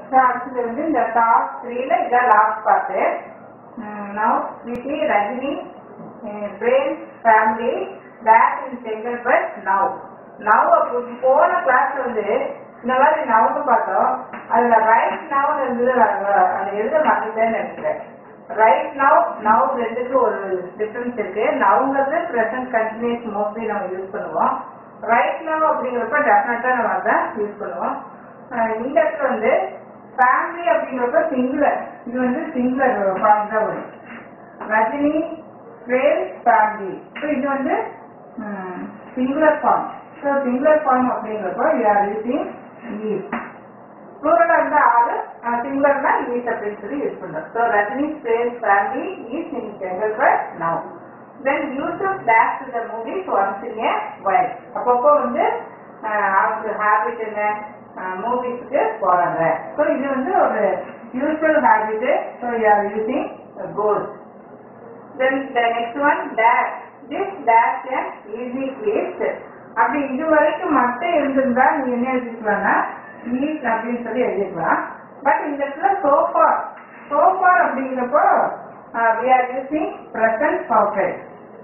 So அடுத்தது வந்து இந்த டாப் த்ரீல இதான் லாஸ்ட் பார்ட்டு நவ் விசி Rajini Prem family back in Chengalpattu now now அப்போ போன கிளாஸ்ல வந்து இந்த மாதிரி நவுன்னு பார்த்தோம் அதுல ரைட் நவுன் இருந்தது அது- அது எழுத மாட்டேன்னு நினைக்கிறேன் ரைட் நவ் நவ் ரெண்டுக்கு ஒரு டிஃபரன்ஸ் இருக்கு நவுங்கிறது ப்ரெசன்ட் கண்டினியூஸ் மோஸ்ட்லி நம்ம யூஸ் பண்ணுவோம் ரைட் நவ் அப்படிங்கிறப்ப டெஃபினட்டா நம்ம அதான் யூஸ் பண்ணுவோம் அஹ் இந்த இடத்துல வந்து ஃபேமிலி அப்படிங்கிறப்ப சிங்குலர் இது வந்து சிங்குலர் ஃபார்ம் தான் வரும் ரஜினி பிரேம் ஃபேமிலி ஸோ இது வந்து singular form so singular form அப்படிங்கிறப்போ யூ ஆர் யூசிங் ஈஸ் ப்ளூரலா இருந்தா ஆறு சிங்குலர்னா ஈஸ் அப்படின்னு சொல்லி யூஸ் பண்றோம் so Rajini Prem family is in Chengalpattu now then YouTube dash to the movies once in a while அப்பப்போ வந்து அஹ், அவங்க ஹேபிட் என்ன மூவிஸ்க்கு போறாங்க ஸோ இது வந்து ஒரு usual habit so you are using goals then the next one dash this dash an easy case அப்படி இது வரைக்கும் மட்டும் இருந்திருந்தா நீ என்ன எழுதிக்கலாம்னா ஈஸ் அப்படின்னு சொல்லி எழுதிக்கலாம் பட் இந்த இடத்துல சோஃபார் சோஃபார் அப்படிங்கிறப்போ we are using present perfect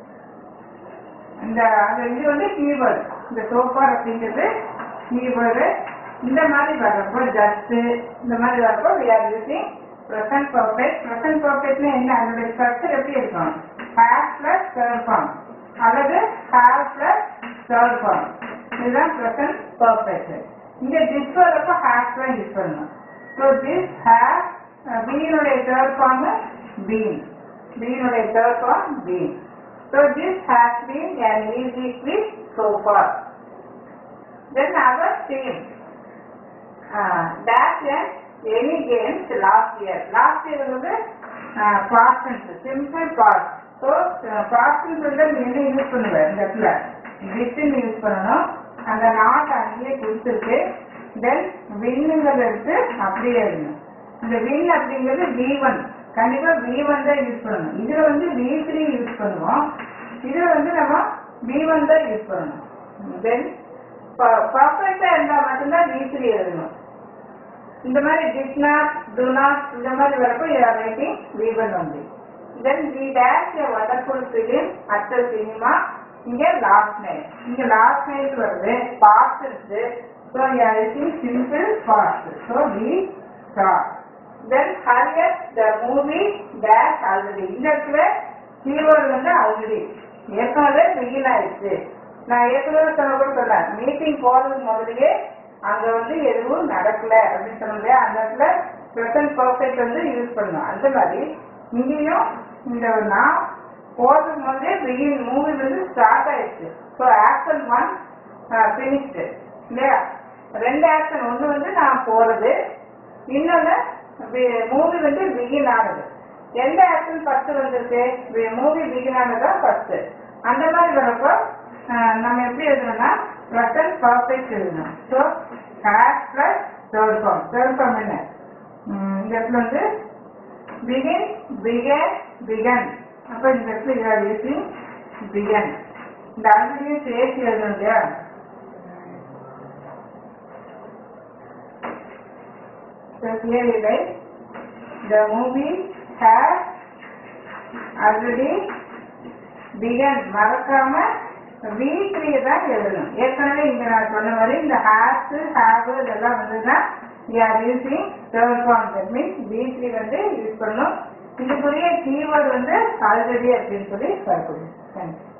இந்த அது இது வந்து கீவேர்டு இந்த சோஃபார் அப்படிங்கிறது கீவேர்டு இந்த மாதிரி வர்றப்போ ஜஸ்ட் இந்த மாதிரி வர்றப்போ we are using present perfect present பர்ஃபெக்ட்ல என்ன அதனுடைய ஸ்ட்ரக்சர் எப்படி இருக்கும் ஹேவ் பிளஸ் தேர்ட் ஃபார்ம் அல்லது ஹேவ் பிளஸ் தேர்ட் ஃபார்ம் இதுதான் ப்ரெசன்ட் பர்ஃபெக்ட் இங்க திஸ் வர்றப்போ ஹேவ் தான் யூஸ் பண்ணணும் ஸோ திஸ் ஹேவ் பீனுடைய தேர்ட் ஃபார்ம் பீன் பீனுடைய third form been So this has been an easy quiz so far. Then our theme. Uh, that and any games last year. Last year வந்து uh, past tense, simple past. So uh, past tense வந்து நீ என்ன use பண்ணுவ இந்த இடத்துல விட்டுன்னு use பண்ணணும் அந்த நாட் அங்கேயே கொடுத்துருக்கு தென் வின்னுங்கிறத எடுத்து அப்படியே எழுதணும் இந்த வின் அப்படிங்கிறது வி ஒன் கண்டிப்பா வி ஒன் தான் யூஸ் பண்ணணும் இதுல வந்து வி த்ரீ யூஸ் பண்ணுவோம் இதுல வந்து நம்ம வி ஒன் தான் யூஸ் பண்ணணும் தென் பர்ஃபெக்டா இருந்தா மட்டும்தான் வி த்ரீ எழுதணும் இந்த மாதிரி டிட் நாட் டு நாட் இந்த மாதிரி வரப்போ you are writing we won only then we dash a wonderful film at the cinema இங்க லாஸ்ட் நைட் இங்க லாஸ்ட் நைட் வருது பாஸ்ட் இருக்கு so you are writing simple past so we start then ஹரியர் the movie dash already இந்த இடத்துல keyword வந்து already ஏற்கனவே begin ஆயிடுச்சு நான் ஏற்கனவே சொன்ன கூட சொன்னேன் மீட்டிங் போறதுக்கு முதல்லயே அங்க வந்து எதுவும் நடக்கல அப்படின்னு சொன்ன இல்லையா அந்த இடத்துல ப்ரெசன்ட் பர்ஃபெக்ட் வந்து யூஸ் பண்ணணும் அந்த மாதிரி இங்கேயும் இந்த நான் போறதுக்கு முதலே பிகின் மூவி வந்து ஸ்டார்ட் ஆயிடுச்சு ஸோ ஆக்ஷன் ஒன் ஃபினிஷ்டு இல்லையா ரெண்டு ஆக்ஷன் ஒன்று வந்து நான் போறது இன்னொன்னு மூவி வந்து பிகின் ஆனது எந்த ஆக்ஷன் ஃபர்ஸ்ட் வந்திருக்கு மூவி பிகின் ஆனதா ஃபர்ஸ்ட் அந்த மாதிரி வரப்போ அஹ், நம்ம எப்படி எழுதணும்னா ப்ரெசன்ட் பர்ஃபெக்ட் எழுதணும் so has plus third form third form என்ன உம், இந்த இடத்துல வந்து பிகின் பிகன் பிகன் அப்போ இந்த இடத்துல யூ ஆர் யூசிங் பிகன் இந்த அஞ்சலையும் சேர்த்து எழுதணும் இல்லையா So here you write, the movie has already begun. மறக்காம வீக்லி தான் எழுதணும் ஏற்கனவே இங்க நான் சொன்ன மாதிரி இந்த ஹேஸ் ஹேவ் இதெல்லாம் வந்ததுன்னா you are using third form that means weekly வந்து யூஸ் பண்ணணும் இதுக்குரிய கீவேர்டு வந்து ஆல்ரெடி அப்படின்னு சொல்லி பார்க்கணும் தேங்க்யூ